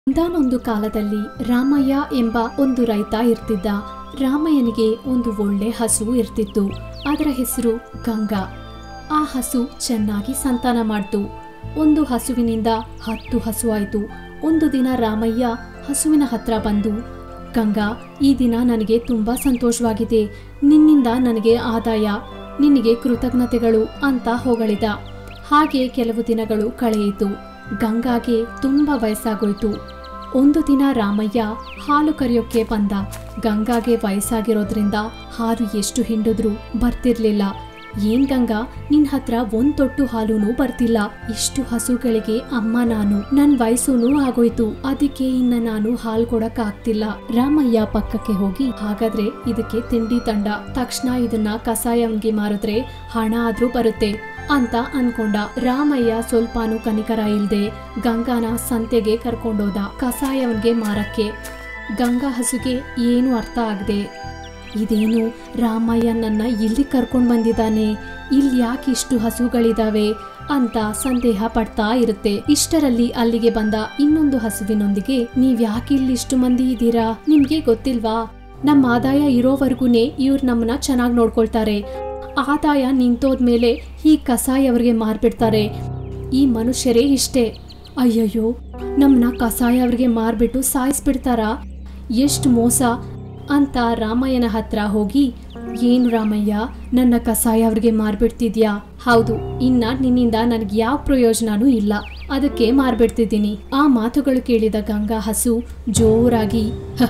ಒಂದಾನೊಂದು ಕಾಲದಲ್ಲಿ ರಾಮಯ್ಯ ಎಂಬ ಒಂದು ರೈತ ಇರ್ತಿದ್ದ ರಾಮಯ್ಯನಿಗೆ ಒಂದು ಒಳ್ಳೆ ಹಸು ಇರ್ತಿತ್ತು ಅದರ ಹೆಸರು ಗಂಗಾ ಆ ಹಸು ಚೆನ್ನಾಗಿ ಸಂತಾನ ಮಾಡ್ತು ಒಂದು ಹಸುವಿನಿಂದ ಹತ್ತು ಹಸು ಆಯ್ತು ಒಂದು ದಿನ ರಾಮಯ್ಯ ಹಸುವಿನ ಹತ್ರ ಬಂದು ಗಂಗಾ ಈ ದಿನ ನನಗೆ ತುಂಬಾ ಸಂತೋಷವಾಗಿದೆ ನಿನ್ನಿಂದ ನನಗೆ ಆದಾಯ ನಿನಗೆ ಕೃತಜ್ಞತೆಗಳು ಅಂತ ಹೊಗಳಿದ ಹಾಗೆ ಕೆಲವು ದಿನಗಳು ಕಳೆಯಿತು ಗಂಗಾಗೆ ತುಂಬಾ ವಯಸ್ಸಾಗೋಯ್ತು ಒಂದು ದಿನ ರಾಮಯ್ಯ ಹಾಲು ಕರೆಯೋಕೆ ಬಂದ ಗಂಗಾಗೆ ವಯಸ್ಸಾಗಿರೋದ್ರಿಂದ ಹಾಲು ಎಷ್ಟು ಹಿಂಡಿದ್ರೂ ಬರ್ತಿರ್ಲಿಲ್ಲ ಏನ್ ಗಂಗಾ ನಿನ್ ಹತ್ರ ಒಂದ್ ತೊಟ್ಟು ಹಾಲೂನು ಬರ್ತಿಲ್ಲ ಇಷ್ಟು ಹಸುಗಳಿಗೆ ಅಮ್ಮ ನಾನು ನನ್ ವಯಸ್ಸುನು ಆಗೋಯ್ತು ಅದಕ್ಕೆ ಇನ್ನ ನಾನು ಹಾಲ್ ಕೊಡಕ್ ಆಗ್ತಿಲ್ಲ ರಾಮಯ್ಯ ಪಕ್ಕಕ್ಕೆ ಹೋಗಿ ಹಾಗಾದ್ರೆ ಇದಕ್ಕೆ ತಿಂಡಿ ತಂಡ ತಕ್ಷಣ ಇದನ್ನ ಕಸಾಯವನ್ಗೆ ಮಾರಿದ್ರೆ ಹಣ ಆದ್ರೂ ಬರುತ್ತೆ ಅಂತ ಅನ್ಕೊಂಡ ರಾಮಯ್ಯ ಸ್ವಲ್ಪಾನು ಕನಿಕರ ಇಲ್ದೆ ಗಂಗಾನ ಸಂತೆಗೆ ಕರ್ಕೊಂಡೋದ ಕಸಾಯವನ್ಗೆ ಮಾರಕ್ಕೆ ಗಂಗಾ ಹಸುಗೆ ಏನು ಅರ್ಥ ಆಗದೆ ಇದೇನು ರಾಮಯ್ಯ ನನ್ನ ಇಲ್ಲಿ ಕರ್ಕೊಂಡ್ ಬಂದಿದ್ದಾನೆ ಇಲ್ಲಿ ಯಾಕೆ ಇಷ್ಟು ಹಸುಗಳಿದಾವೆ ಅಂತ ಸಂದೇಹ ಪಡ್ತಾ ಇರುತ್ತೆ ಇಷ್ಟರಲ್ಲಿ ಅಲ್ಲಿಗೆ ಬಂದ ಇನ್ನೊಂದು ಹಸುವಿನೊಂದಿಗೆ ನೀವ್ ಯಾಕೆ ಇಲ್ಲಿ ಇಷ್ಟು ಮಂದಿ ಇದ್ದೀರಾ ನಿಮ್ಗೆ ಗೊತ್ತಿಲ್ವಾ ನಮ್ಮ ಆದಾಯ ಇರೋವರೆಗೂನೆ ಇವ್ರು ನಮ್ಮನ್ನ ಚೆನ್ನಾಗಿ ನೋಡ್ಕೊಳ್ತಾರೆ ಆದಾಯ ನಿಂತೋದ್ಮೇಲೆ ಈ ಕಸಾಯವರಿಗೆ ಮಾರ್ಬಿಡ್ತಾರೆ ಈ ಮನುಷ್ಯರೇ ಇಷ್ಟೇ ಅಯ್ಯಯ್ಯೋ ನಮ್ಮನ್ನ ಕಸಾಯವರಿಗೆ ಮಾರ್ಬಿಟ್ಟು ಸಾಯಿಸ್ಬಿಡ್ತಾರಾ ಎಷ್ಟು ಮೋಸ ಅಂತ ರಾಮಯ್ಯನ ಹತ್ರ ಹೋಗಿ ಏನು ರಾಮಯ್ಯ ನನ್ನ ಕಸಾಯ ಅವ್ರಿಗೆ ಮಾರ್ಬಿಡ್ತಿದ್ಯಾ ಹೌದು ಇನ್ನ ನಿನ್ನಿಂದ ನನಗೆ ಯಾವ ಪ್ರಯೋಜನನೂ ಇಲ್ಲ ಅದಕ್ಕೆ ಮಾರ್ಬಿಡ್ತಿದ್ದೀನಿ ಆ ಮಾತುಗಳು ಕೇಳಿದ ಗಂಗಾ ಹಸು ಜೋರಾಗಿ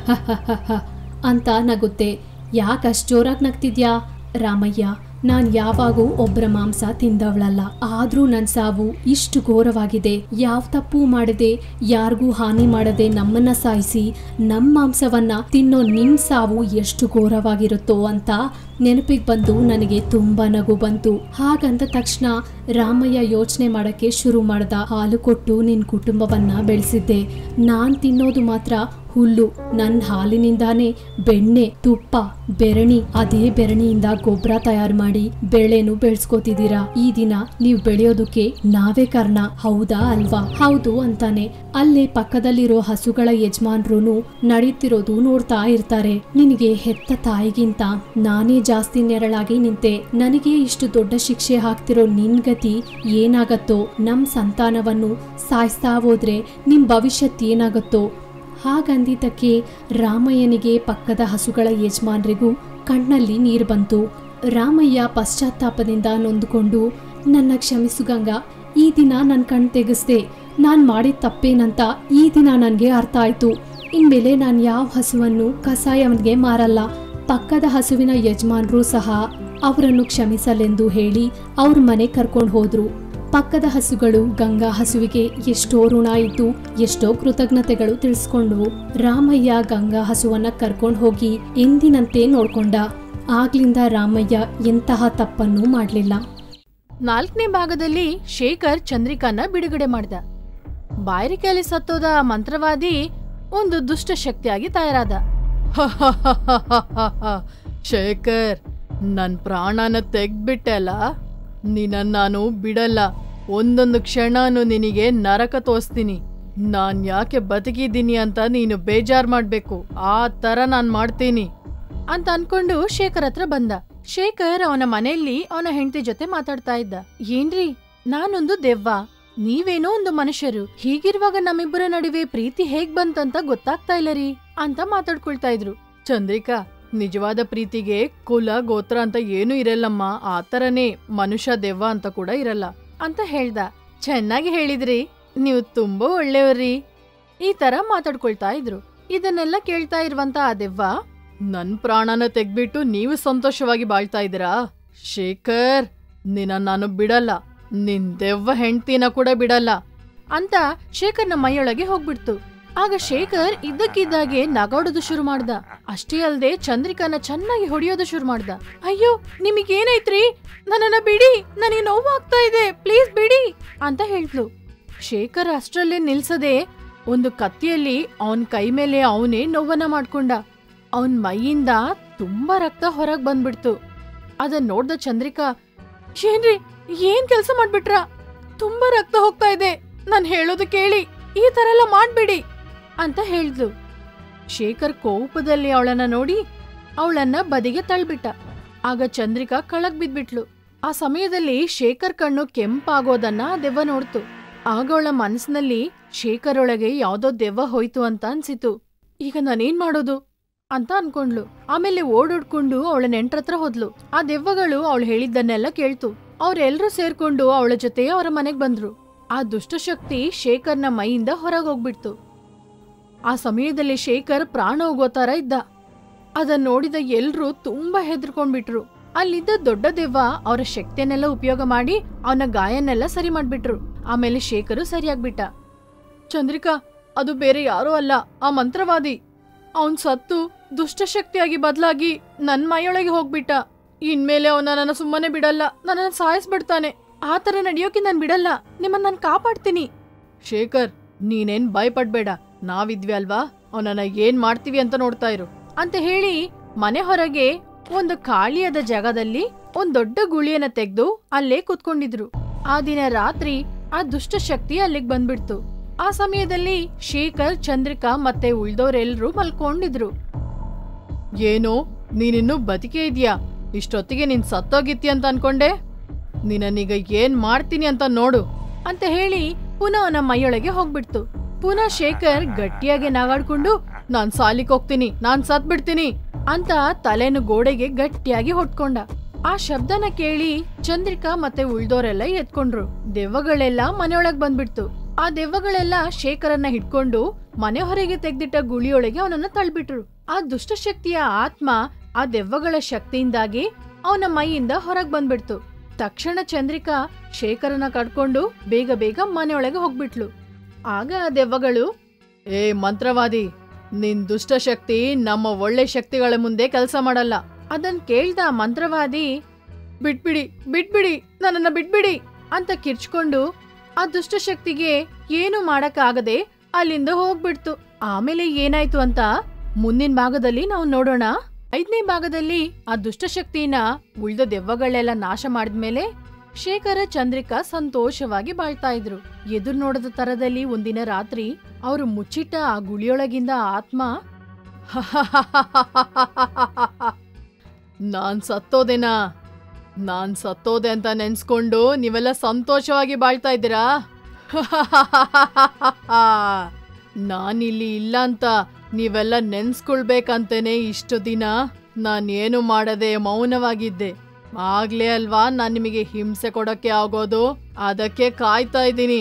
ಅಂತ ನಗುತ್ತೆ ಯಾಕಷ್ಟು ಜೋರಾಗಿ ನಗ್ತಿದ್ಯಾ ರಾಮಯ್ಯ ನಾನ್ ಯಾವಾಗೂ ಒಬ್ಬರ ಮಾಂಸ ತಿಂದವಳಲ್ಲ ಆದ್ರೂ ನನ್ ಸಾವು ಇಷ್ಟು ಘೋರವಾಗಿದೆ ಯಾವ ತಪ್ಪು ಮಾಡದೆ ಯಾರಿಗೂ ಹಾನಿ ಮಾಡದೆ ನಮ್ಮನ್ನ ಸಾಯಿಸಿ ನಮ್ಮ ಮಾಂಸವನ್ನ ತಿನ್ನೋ ನಿನ್ ಸಾವು ಎಷ್ಟು ಘೋರವಾಗಿರುತ್ತೋ ಅಂತ ನೆನಪಿಗೆ ಬಂದು ನನಗೆ ತುಂಬಾ ನಗು ಬಂತು ಹಾಗಂದ ತಕ್ಷಣ ರಾಮಯ್ಯ ಯೋಚನೆ ಮಾಡಕ್ಕೆ ಶುರು ಮಾಡ್ದ ಹಾಲು ಕೊಟ್ಟು ನಿನ್ ಕುಟುಂಬವನ್ನ ಬೆಳೆಸಿದ್ದೆ ನಾನ್ ತಿನ್ನೋದು ಮಾತ್ರ ಹುಲ್ಲು ನನ್ನ ಹಾಲಿನಿಂದಾನೇ ಬೆಣ್ಣೆ ತುಪ್ಪ ಬೆರಣಿ ಅದೇ ಬೆರಣಿಯಿಂದ ಗೊಬ್ಬರ ತಯಾರು ಮಾಡಿ ಬೆಳೆನು ಬೆಳೆಸ್ಕೋತಿದ್ದೀರಾ ಈ ದಿನ ನೀವು ಬೆಳೆಯೋದಕ್ಕೆ ನಾವೇ ಕಾರಣ ಹೌದಾ ಅಲ್ವಾ ಹೌದು ಅಂತಾನೆ ಅಲ್ಲೇ ಪಕ್ಕದಲ್ಲಿರೋ ಹಸುಗಳ ಯಜಮಾನ್ರು ನಡೀತಿರೋದು ನೋಡ್ತಾ ಇರ್ತಾರೆ ನಿನಗೆ ಹೆತ್ತ ತಾಯಿಗಿಂತ ನಾನೇ ಜಾಸ್ತಿ ನೆರಳಾಗಿ ನಿಂತೆ ನನಗೆ ಇಷ್ಟು ದೊಡ್ಡ ಶಿಕ್ಷೆ ಹಾಕ್ತಿರೋ ನಿನ್ ಗತಿ ಏನಾಗತ್ತೋ ನಮ್ ಸಂತಾನವನ್ನು ಸಾಯಿಸ್ತಾ ಹೋದ್ರೆ ನಿಮ್ ಭವಿಷ್ಯತ್ ಏನಾಗತ್ತೋ ಹಾಗಂದಿದ್ದಕ್ಕೆ ರಾಮಯ್ಯನಿಗೆ ಪಕ್ಕದ ಹಸುಗಳ ಯಜಮಾನ್ರಿಗೂ ಕಣ್ಣಲ್ಲಿ ನೀರು ಬಂತು ರಾಮಯ್ಯ ಪಶ್ಚಾತ್ತಾಪದಿಂದ ನೊಂದುಕೊಂಡು ನನ್ನ ಕ್ಷಮಿಸು ಗಂಗಾ ಈ ದಿನ ನನ್ನ ಕಣ್ ತೆಗೆಸ್ದೆ ನಾನು ಮಾಡಿದ ತಪ್ಪೇನಂತ ಈ ದಿನ ನನಗೆ ಅರ್ಥ ಆಯ್ತು ಇನ್ಮೇಲೆ ನಾನು ಯಾವ ಹಸುವನ್ನು ಕಸಾಯವನಿಗೆ ಮಾರಲ್ಲ ಪಕ್ಕದ ಹಸುವಿನ ಯಜಮಾನ್ರು ಸಹ ಅವರನ್ನು ಕ್ಷಮಿಸಲೆಂದು ಹೇಳಿ ಅವ್ರ ಮನೆ ಕರ್ಕೊಂಡು ಹೋದ್ರು ಪಕ್ಕದ ಹಸುಗಳು ಗಂಗಾ ಹಸುವಿಗೆ ಎಷ್ಟೋ ಋಣ ಇದ್ದು ಎಷ್ಟೋ ಕೃತಜ್ಞತೆಗಳು ತಿಳಿಸ್ಕೊಂಡು ರಾಮಯ್ಯ ಗಂಗಾ ಹಸುವನ್ನ ಕರ್ಕೊಂಡು ಹೋಗಿ ಎಂದಿನಂತೆ ನೋಡ್ಕೊಂಡ ಆಗ್ಲಿಂದ ರಾಮಯ್ಯ ಎಂತಹ ತಪ್ಪನ್ನು ಮಾಡ್ಲಿಲ್ಲ ನಾಲ್ಕನೇ ಭಾಗದಲ್ಲಿ ಶೇಖರ್ ಚಂದ್ರಿಕಾನ ಬಿಡುಗಡೆ ಮಾಡ್ದ ಬಾಯರಿಕೆಯಲ್ಲಿ ಸತ್ತೋದ ಆ ಮಂತ್ರವಾದಿ ಒಂದು ದುಷ್ಟ ಶಕ್ತಿಯಾಗಿ ತಯಾರಾದ ಶೇಖರ್ ನನ್ ಪ್ರಾಣನ ತೆಗ್ದ್ಬಿಟ್ಟೆ ಅಲ್ಲ ನಿನ್ನನ್ ನಾನು ಬಿಡಲ್ಲ ಒಂದೊಂದು ಕ್ಷಣನು ನಿನಗೆ ನರಕ ತೋರಿಸ್ತೀನಿ ನಾನ್ ಯಾಕೆ ಬದುಕಿದ್ದೀನಿ ಅಂತ ನೀನು ಬೇಜಾರ್ ಮಾಡ್ಬೇಕು ಆ ತರ ನಾನ್ ಮಾಡ್ತೀನಿ ಅಂತ ಅನ್ಕೊಂಡು ಶೇಖರ್ ಹತ್ರ ಬಂದ ಶೇಖರ್ ಅವನ ಮನೆಯಲ್ಲಿ ಅವನ ಹೆಂಡತಿ ಜೊತೆ ಮಾತಾಡ್ತಾ ಇದ್ದ ಏನ್ರಿ ನಾನೊಂದು ದೆವ್ವ ನೀವೇನೋ ಒಂದು ಮನುಷ್ಯರು ಹೀಗಿರುವಾಗ ನಮ್ಮಿಬ್ಬರ ನಡುವೆ ಪ್ರೀತಿ ಹೇಗ್ ಬಂತಂತ ಗೊತ್ತಾಗ್ತಾ ಇಲ್ಲ ರೀ ಅಂತ ಮಾತಾಡ್ಕೊಳ್ತಾ ಇದ್ರು ಚಂದ್ರಿಕಾ ನಿಜವಾದ ಪ್ರೀತಿಗೆ ಕುಲ ಗೋತ್ರ ಅಂತ ಏನೂ ಇರಲ್ಲಮ್ಮ ಆ ತರನೇ ಮನುಷ್ಯ ದೆವ್ವ ಅಂತ ಕೂಡ ಇರಲ್ಲ ಅಂತ ಹೇಳ್ದ ಚೆನ್ನಾಗಿ ಹೇಳಿದ್ರಿ ನೀವು ತುಂಬಾ ಒಳ್ಳೆಯವ್ರಿ ಈ ತರ ಮಾತಾಡ್ಕೊಳ್ತಾ ಇದ್ರು ಇದನ್ನೆಲ್ಲ ಕೇಳ್ತಾ ಇರುವಂತ ಆ ದೆವ್ವ ನನ್ ಪ್ರಾಣನ ತೆಗ್ಬಿಟ್ಟು ನೀವು ಸಂತೋಷವಾಗಿ ಬಾಳ್ತಾ ಇದ್ದೀರಾ ಶೇಖರ್ ನಿನ್ನ ನಾನು ಬಿಡಲ್ಲ ನಿನ್ ದೆವ್ವ ಹೆಂಡ್ತಿನ ಕೂಡ ಬಿಡಲ್ಲ ಅಂತ ಶೇಖರ್ನ ಮೈಯೊಳಗೆ ಹೋಗ್ಬಿಡ್ತು ಆಗ ಶೇಖರ್ ಇದ್ದಕ್ಕಿದ್ದಾಗೆ ನಗಾಡೋದು ಶುರು ಮಾಡ್ದ ಅಷ್ಟೇ ಅಲ್ದೆ ಚಂದ್ರಿಕಾನ ಚೆನ್ನಾಗಿ ಹೊಡೆಯೋದು ಶುರು ಮಾಡ್ದ ಅಯ್ಯೋ ನಿಮಗೇನೈತ್ರಿ ನನ್ನನ್ನ ಬಿಡಿ ನನಗೆ ನೋವಾಗ್ತಾ ಇದೆ ಪ್ಲೀಸ್ ಬಿಡಿ ಅಂತ ಹೇಳ್ದ್ಲು ಶೇಖರ್ ಅಷ್ಟ್ರಲ್ಲೇ ನಿಲ್ಸದೆ ಒಂದು ಕತ್ತಿಯಲ್ಲಿ ಅವನ್ ಕೈ ಮೇಲೆ ಅವನೇ ನೋವನ್ನ ಮಾಡ್ಕೊಂಡ ಅವನ್ ಮೈಯಿಂದ ತುಂಬಾ ರಕ್ತ ಹೊರಗ್ ಬಂದ್ಬಿಡ್ತು ಅದನ್ ನೋಡ್ದ ಚಂದ್ರಿಕಾ ಏನ್ರಿ ಏನ್ ಕೆಲ್ಸ ಮಾಡ್ಬಿಟ್ರ ತುಂಬಾ ರಕ್ತ ಹೋಗ್ತಾ ಇದೆ ನಾನ್ ಹೇಳೋದು ಕೇಳಿ ಈ ತರ ಎಲ್ಲ ಮಾಡ್ಬಿಡಿ ಅಂತ ಹೇಳ್ದು ಶೇಖರ್ ಕೋಪದಲ್ಲಿ ಅವಳನ್ನ ನೋಡಿ ಅವಳನ್ನ ಬದಿಗೆ ತಳ್ಬಿಟ್ಟ ಆಗ ಚಂದ್ರಿಕಾ ಕಳಗ್ ಬಿದ್ಬಿಟ್ಲು ಆ ಸಮಯದಲ್ಲಿ ಶೇಖರ್ ಕಣ್ಣು ಕೆಂಪಾಗೋದನ್ನ ಆ ದೆವ್ವ ನೋಡ್ತು ಆಗ ಅವಳ ಮನಸ್ಸಿನಲ್ಲಿ ಶೇಖರ್ ಒಳಗೆ ಯಾವ್ದೋ ದೆವ್ವ ಹೋಯ್ತು ಅಂತ ಅನ್ಸಿತು ಈಗ ನಾನೇನ್ ಮಾಡೋದು ಅಂತ ಅನ್ಕೊಂಡ್ಲು ಆಮೇಲೆ ಓಡೋಡ್ಕೊಂಡು ಅವಳ ನೆಂಟ್ರತ್ರ ಹೋದ್ಲು ಆ ದೆವ್ವಗಳು ಅವಳು ಹೇಳಿದ್ದನ್ನೆಲ್ಲ ಕೇಳ್ತು ಅವ್ರೆಲ್ರೂ ಸೇರ್ಕೊಂಡು ಅವಳ ಜೊತೆ ಅವರ ಮನೆಗ್ ಬಂದ್ರು ಆ ದುಷ್ಟಶಕ್ತಿ ಶೇಖರ್ನ ಮೈಯಿಂದ ಹೊರಗೆ ಹೋಗ್ಬಿಡ್ತು ಆ ಸಮಯದಲ್ಲಿ ಶೇಖರ್ ಪ್ರಾಣ ಹೋಗೋ ತರ ಇದ್ದ ಅದನ್ನ ನೋಡಿದ ಎಲ್ರೂ ತುಂಬಾ ಹೆದರ್ಕೊಂಡ್ಬಿಟ್ರು ಅಲ್ಲಿದ್ದ ದೊಡ್ಡ ದೆವ್ವ ಅವರ ಶಕ್ತಿಯನ್ನೆಲ್ಲ ಉಪಯೋಗ ಮಾಡಿ ಅವನ ಗಾಯನ್ನೆಲ್ಲ ಸರಿ ಮಾಡ್ಬಿಟ್ರು ಆಮೇಲೆ ಶೇಖರು ಸರಿಯಾಗ್ಬಿಟ್ಟ ಚಂದ್ರಿಕಾ ಅದು ಬೇರೆ ಯಾರೂ ಅಲ್ಲ ಆ ಮಂತ್ರವಾದಿ ಅವನ್ ಸತ್ತು ದುಷ್ಟಶಕ್ತಿಯಾಗಿ ಬದಲಾಗಿ ನನ್ ಮೈಯೊಳಗೆ ಹೋಗ್ಬಿಟ್ಟ ಇನ್ಮೇಲೆ ಅವನ ನನ್ನ ಸುಮ್ಮನೆ ಬಿಡಲ್ಲ ನನ್ನನ್ನು ಸಾಯಿಸ್ಬಿಡ್ತಾನೆ ಆ ತರ ನಡೆಯೋಕೆ ನಾನ್ ಬಿಡಲ್ಲ ನಿಮ್ಮನ್ನ ನಾನು ಕಾಪಾಡ್ತೀನಿ ಶೇಖರ್ ನೀನೇನ್ ಭಯಪಡ್ಬೇಡ ನಾವಿದ್ವಿ ಅಲ್ವಾ ಅವನನ್ನ ಏನ್ ಮಾಡ್ತೀವಿ ಅಂತ ನೋಡ್ತಾ ಇರು ಅಂತ ಹೇಳಿ ಮನೆ ಹೊರಗೆ ಒಂದು ಖಾಲಿಯಾದ ಜಾಗದಲ್ಲಿ ಒಂದ್ ದೊಡ್ಡ ಗುಳಿಯನ್ನ ತೆಗೆದು ಅಲ್ಲೇ ಕುತ್ಕೊಂಡಿದ್ರು ಆ ದಿನ ರಾತ್ರಿ ಆ ದುಷ್ಟ ಶಕ್ತಿ ಅಲ್ಲಿಗೆ ಬಂದ್ಬಿಡ್ತು ಆ ಸಮಯದಲ್ಲಿ ಶೇಖರ್ ಚಂದ್ರಿಕಾ ಮತ್ತೆ ಉಳ್ದವ್ರೆಲ್ರೂ ಮಲ್ಕೊಂಡಿದ್ರು ಏನೋ ನೀನಿನ್ನೂ ಬದುಕೇ ಇದೆಯಾ ಇಷ್ಟೊತ್ತಿಗೆ ನೀನ್ ಸತ್ತೋಗಿತ್ತಿ ಅಂತ ಅನ್ಕೊಂಡೆ ನಿನ್ನೀಗ ಏನ್ ಮಾಡ್ತೀನಿ ಅಂತ ನೋಡು ಅಂತ ಹೇಳಿ ಪುನಃ ಅವನ ಮೈಯೊಳಗೆ ಹೋಗ್ಬಿಡ್ತು ಪುನಃ ಶೇಖರ್ ಗಟ್ಟಿಯಾಗಿ ನಾಗಾಡ್ಕೊಂಡು ನಾನ್ ಸಾಲಿಕ್ ಹೋಗ್ತೀನಿ ನಾನ್ ಸತ್ ಬಿಡ್ತೀನಿ ಅಂತ ತಲೆನು ಗೋಡೆಗೆ ಗಟ್ಟಿಯಾಗಿ ಹೊಟ್ಕೊಂಡ ಆ ಶಬ್ದನ ಕೇಳಿ ಚಂದ್ರಿಕಾ ಮತ್ತೆ ಉಳ್ದೋರೆಲ್ಲ ಎತ್ಕೊಂಡ್ರು ದೆವ್ವಗಳೆಲ್ಲ ಮನೆಯೊಳಗ್ ಬಂದ್ಬಿಡ್ತು ಆ ದೆವ್ವಗಳೆಲ್ಲ ಶೇಖರನ್ನ ಹಿಡ್ಕೊಂಡು ಮನೆ ಹೊರಗೆ ತೆಗ್ದಿಟ್ಟ ಗುಳಿಯೊಳಗೆ ಅವನನ್ನ ತಳ್ಬಿಟ್ರು ಆ ದುಷ್ಟಶಕ್ತಿಯ ಆತ್ಮ ಆ ದೆವ್ವಗಳ ಶಕ್ತಿಯಿಂದಾಗಿ ಅವನ ಮೈಯಿಂದ ಹೊರಗ್ ಬಂದ್ಬಿಡ್ತು ತಕ್ಷಣ ಚಂದ್ರಿಕಾ ಶೇಖರನ ಕಡ್ಕೊಂಡು ಬೇಗ ಬೇಗ ಮನೆಯೊಳಗೆ ಹೋಗ್ಬಿಟ್ಲು ಆಗ ಆ ದೆವ್ವಗಳು ಏ ಮಂತ್ರವಾದಿ ನಿನ್ ದುಷ್ಟಶಕ್ತಿ ನಮ್ಮ ಒಳ್ಳೆ ಶಕ್ತಿಗಳ ಮುಂದೆ ಕೆಲಸ ಮಾಡಲ್ಲ ಅದನ್ ಕೇಳ್ದ ಆ ಮಂತ್ರವಾದಿ ಬಿಟ್ಬಿಡಿ ಬಿಟ್ಬಿಡಿ ನನ್ನನ್ನ ಬಿಟ್ಬಿಡಿ ಅಂತ ಕಿರ್ಚ್ಕೊಂಡು ಆ ದುಷ್ಟಶಕ್ತಿಗೆ ಏನು ಮಾಡಕ್ಕಾಗದೆ ಅಲ್ಲಿಂದ ಹೋಗ್ಬಿಡ್ತು ಆಮೇಲೆ ಏನಾಯ್ತು ಅಂತ ಮುಂದಿನ ಭಾಗದಲ್ಲಿ ನಾವು ನೋಡೋಣ ಐದನೇ ಭಾಗದಲ್ಲಿ ಆ ದುಷ್ಟಶಕ್ತಿನ ಉಳಿದ ದೆವ್ವಗಳೆಲ್ಲ ನಾಶ ಮಾಡಿದ್ಮೇಲೆ ಶೇಖರ ಚಂದ್ರಿಕಾ ಸಂತೋಷವಾಗಿ ಬಾಳ್ತಾ ಇದ್ರು ಎದುರು ನೋಡದ ತರದಲ್ಲಿ ಒಂದಿನ ರಾತ್ರಿ ಅವರು ಮುಚ್ಚಿಟ್ಟ ಆ ಗುಳಿಯೊಳಗಿಂದ ಆತ್ಮ ನಾನ್ ಸತ್ತೋದೆನಾ ನಾನ್ ಸತ್ತೋದೆ ಅಂತ ನೆನ್ಸ್ಕೊಂಡು ನೀವೆಲ್ಲ ಸಂತೋಷವಾಗಿ ಬಾಳ್ತಾ ಇದ್ದೀರಾ ನಾನಿಲ್ಲಿ ಇಲ್ಲ ಅಂತ ನೀವೆಲ್ಲ ನೆನ್ಸ್ಕೊಳ್ಬೇಕಂತೇನೆ ಇಷ್ಟು ದಿನ ನಾನೇನು ಮಾಡದೆ ಮೌನವಾಗಿದ್ದೆ ಆಗ್ಲೇ ಅಲ್ವಾ ನಾನ್ ನಿಮಗೆ ಹಿಂಸೆ ಕೊಡಕ್ಕೆ ಆಗೋದು ಅದಕ್ಕೆ ಕಾಯ್ತಾ ಇದ್ದೀನಿ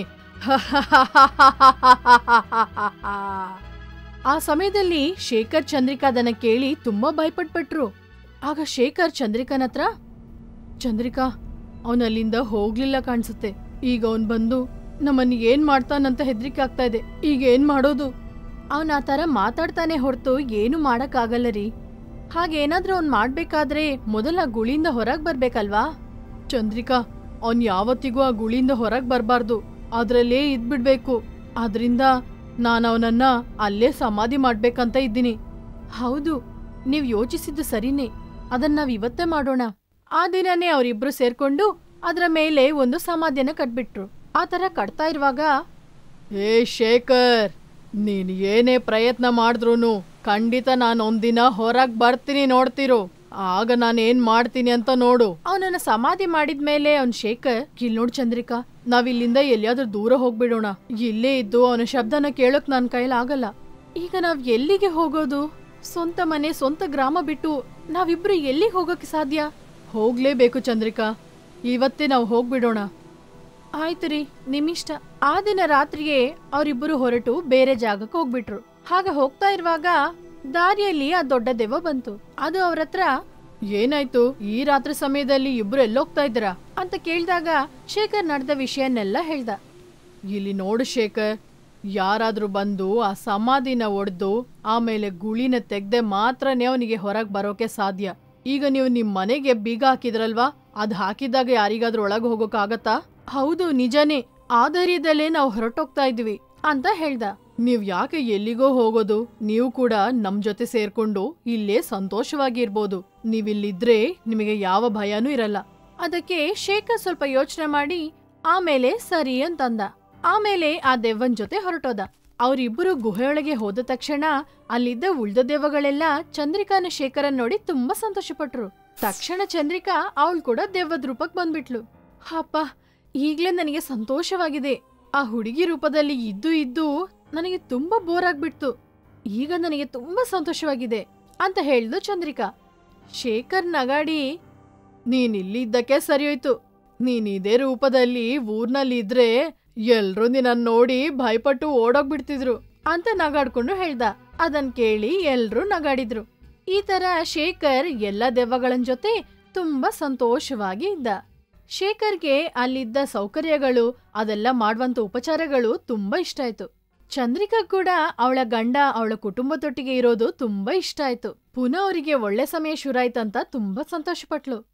ಆ ಸಮಯದಲ್ಲಿ ಶೇಖರ್ ಚಂದ್ರಿಕಾದನ್ನ ಕೇಳಿ ತುಂಬಾ ಭಯಪಟ್ಬಿಟ್ರು ಆಗ ಶೇಖರ್ ಚಂದ್ರಿಕನ್ ಹತ್ರ ಚಂದ್ರಿಕಾ ಅವನ್ ಅಲ್ಲಿಂದ ಹೋಗ್ಲಿಲ್ಲ ಕಾಣಿಸುತ್ತೆ ಈಗ ಅವನ್ ಬಂದು ನಮ್ಮನ್ನ ಏನ್ ಮಾಡ್ತಾನಂತ ಹೆದ್ರಿಕೆ ಆಗ್ತಾ ಇದೆ ಈಗ ಏನ್ ಮಾಡೋದು ಅವನ್ ಆ ತರ ಮಾತಾಡ್ತಾನೆ ಹೊರತು ಏನು ಮಾಡಕ್ಕಾಗಲ್ಲ ರೀ ಹಾಗೇನಾದ್ರೂ ಅವ್ನ್ ಮಾಡ್ಬೇಕಾದ್ರೆ ಮೊದಲ ಆ ಗುಳಿಯಿಂದ ಹೊರಗ್ ಬರ್ಬೇಕಲ್ವಾ ಚಂದ್ರಿಕಾ ಅವ್ನ್ ಯಾವತ್ತಿಗೂ ಆ ಗುಳಿಯಿಂದ ಹೊರಗ್ ಬರ್ಬಾರ್ದು ಅದ್ರಲ್ಲೇ ಇದ್ಬಿಡ್ಬೇಕು ಆದ್ರಿಂದ ನಾನು ಅವನನ್ನ ಅಲ್ಲೇ ಸಮಾಧಿ ಮಾಡ್ಬೇಕಂತ ಇದ್ದೀನಿ ಹೌದು ನೀವ್ ಯೋಚಿಸಿದ್ದು ಸರಿನೇ ಅದನ್ನ ನಾವ್ ಇವತ್ತೇ ಮಾಡೋಣ ಆ ದಿನನೇ ಅವರಿಬ್ರು ಸೇರ್ಕೊಂಡು ಅದರ ಮೇಲೆ ಒಂದು ಸಮಾಧಿಯನ್ನ ಕಟ್ಬಿಟ್ರು ಆ ತರ ಕಟ್ತಾ ಇರುವಾಗ ಏ ಶೇಖರ್ ನೀನ್ ಏನೇ ಪ್ರಯತ್ನ ಮಾಡಿದ್ರೂನು ಖಂಡಿತ ನಾನು ಒಂದಿನ ಹೊರಗ್ ಬರ್ತೀನಿ ನೋಡ್ತಿರು ಆಗ ನಾನು ಏನ್ ಮಾಡ್ತೀನಿ ಅಂತ ನೋಡು ಅವನನ್ನ ಸಮಾಧಿ ಮಾಡಿದ್ಮೇಲೆ ಅವ್ನ್ ಶೇಖರ್ ಕಿಲ್ ನೋಡ್ ಚಂದ್ರಿಕಾ ನಾವಿಲ್ಲಿಂದ ಎಲ್ಲಿಯಾದ್ರೂ ದೂರ ಹೋಗ್ಬಿಡೋಣ ಇಲ್ಲೇ ಇದ್ದು ಅವನ ಶಬ್ದನ ಕೇಳೋಕ್ ನನ್ ಕೈಲಾಗಲ್ಲ ಈಗ ನಾವ್ ಎಲ್ಲಿಗೆ ಹೋಗೋದು ಸ್ವಂತ ಮನೆ ಸ್ವಂತ ಗ್ರಾಮ ಬಿಟ್ಟು ನಾವಿಬ್ರು ಎಲ್ಲಿಗೆ ಹೋಗೋಕೆ ಸಾಧ್ಯ ಹೋಗ್ಲೇಬೇಕು ಚಂದ್ರಿಕಾ ಇವತ್ತೇ ನಾವು ಹೋಗ್ಬಿಡೋಣ ಆಯ್ತು ರೀ ನಿಮ್ಮಿಷ್ಟ ಆ ದಿನ ರಾತ್ರಿಗೆ ಅವರಿಬ್ಬರು ಹೊರಟು ಬೇರೆ ಜಾಗಕ್ಕೆ ಹೋಗ್ಬಿಟ್ರು ಹಾಗ ಹೋಗ್ತಾ ಇರುವಾಗ ದಾರಿಯಲ್ಲಿ ಆ ದೊಡ್ಡ ದೆವ್ವ ಬಂತು ಅದು ಅವ್ರ ಹತ್ರ ಏನಾಯ್ತು ಈ ರಾತ್ರಿ ಸಮಯದಲ್ಲಿ ಇಬ್ರು ಎಲ್ಲೋಗ್ತಾ ಇದ್ದೀರಾ ಅಂತ ಕೇಳಿದಾಗ ಶೇಖರ್ ನಡೆದ ವಿಷಯನ್ನೆಲ್ಲ ಹೇಳ್ದ ಇಲ್ಲಿ ನೋಡು ಶೇಖರ್ ಯಾರಾದ್ರೂ ಬಂದು ಆ ಸಮಾಧಿನ ಒಡೆದು ಆಮೇಲೆ ಗುಳಿನ ತೆಗ್ದೆ ಮಾತ್ರನೇ ಅವನಿಗೆ ಹೊರಗೆ ಬರೋಕೆ ಸಾಧ್ಯ ಈಗ ನೀವು ನಿಮ್ ಮನೆಗೆ ಬೀಗ ಹಾಕಿದ್ರಲ್ವಾ ಅದ್ ಹಾಕಿದಾಗ ಯಾರಿಗಾದ್ರೂ ಒಳಗೆ ಹೋಗೋಕ್ಕಾಗತ್ತಾ ಹೌದು ನಿಜನೇ ಆ ಧೈರ್ಯದಲ್ಲೇ ನಾವು ಹೊರಟೋಗ್ತಾ ಇದ್ವಿ ಅಂತ ಹೇಳ್ದ ನೀವ್ ಯಾಕೆ ಎಲ್ಲಿಗೋ ಹೋಗೋದು ನೀವು ಕೂಡ ನಮ್ ಜೊತೆ ಸೇರ್ಕೊಂಡು ಇಲ್ಲೇ ಸಂತೋಷವಾಗಿ ಇರ್ಬೋದು ನೀವಿಲ್ಲಿದ್ರೆ ನಿಮಗೆ ಯಾವ ಭಯನೂ ಇರಲ್ಲ ಅದಕ್ಕೆ ಶೇಖರ್ ಸ್ವಲ್ಪ ಯೋಚನೆ ಮಾಡಿ ಆಮೇಲೆ ಸರಿ ಅಂತಂದ ಆಮೇಲೆ ಆ ದೆವ್ವನ್ ಜೊತೆ ಹೊರಟೋದ ಅವರಿಬ್ಬರು ಗುಹೆಯೊಳಗೆ ಹೋದ ತಕ್ಷಣ ಅಲ್ಲಿದ್ದ ಉಳ್ದ ದೆವ್ವಗಳೆಲ್ಲ ಚಂದ್ರಿಕಾನ ಶೇಖರನ್ ನೋಡಿ ತುಂಬಾ ಸಂತೋಷಪಟ್ರು ತಕ್ಷಣ ಚಂದ್ರಿಕಾ ಅವಳು ಕೂಡ ದೆವ್ವದ ರೂಪಕ್ ಬಂದ್ಬಿಟ್ಲು ಅಪ್ಪ ಈಗ್ಲೇ ನನಗೆ ಸಂತೋಷವಾಗಿದೆ ಆ ಹುಡುಗಿ ರೂಪದಲ್ಲಿ ಇದ್ದು ಇದ್ದು ನನಗೆ ತುಂಬಾ ಬೋರ್ ಆಗ್ಬಿಡ್ತು ಈಗ ನನಗೆ ತುಂಬಾ ಸಂತೋಷವಾಗಿದೆ ಅಂತ ಹೇಳ್ದು ಚಂದ್ರಿಕಾ ಶೇಖರ್ ನಗಾಡಿ ನೀನ್ ಇಲ್ಲಿದ್ದಕ್ಕೆ ಸರಿಯೋಯ್ತು ನೀನ್ ಇದೇ ರೂಪದಲ್ಲಿ ಊರ್ನಲ್ಲಿ ಇದ್ರೆ ಎಲ್ರೂ ನಿನ್ನನ್ ನೋಡಿ ಭಯಪಟ್ಟು ಓಡೋಗ್ಬಿಡ್ತಿದ್ರು ಅಂತ ನಗಾಡ್ಕೊಂಡು ಹೇಳ್ದ ಅದನ್ ಕೇಳಿ ಎಲ್ರೂ ನಗಾಡಿದ್ರು ಈ ತರ ಶೇಖರ್ ಎಲ್ಲ ದೆವ್ವಗಳನ್ ಜೊತೆ ತುಂಬಾ ಸಂತೋಷವಾಗಿ ಇದ್ದ ಶೇಖರ್ಗೆ ಅಲ್ಲಿದ್ದ ಸೌಕರ್ಯಗಳು ಅದೆಲ್ಲ ಮಾಡುವಂತ ಉಪಚಾರಗಳು ತುಂಬಾ ಇಷ್ಟ ಆಯ್ತು ಚಂದ್ರಿಕಾ ಕೂಡ ಅವಳ ಗಂಡ ಅವಳ ಕುಟುಂಬದೊಟ್ಟಿಗೆ ಇರೋದು ತುಂಬಾ ಇಷ್ಟ ಆಯ್ತು ಪುನಃ ಅವರಿಗೆ ಒಳ್ಳೆ ಸಮಯ ಶುರಾಯ್ತಂತ ತುಂಬಾ ಸಂತೋಷಪಟ್ಲು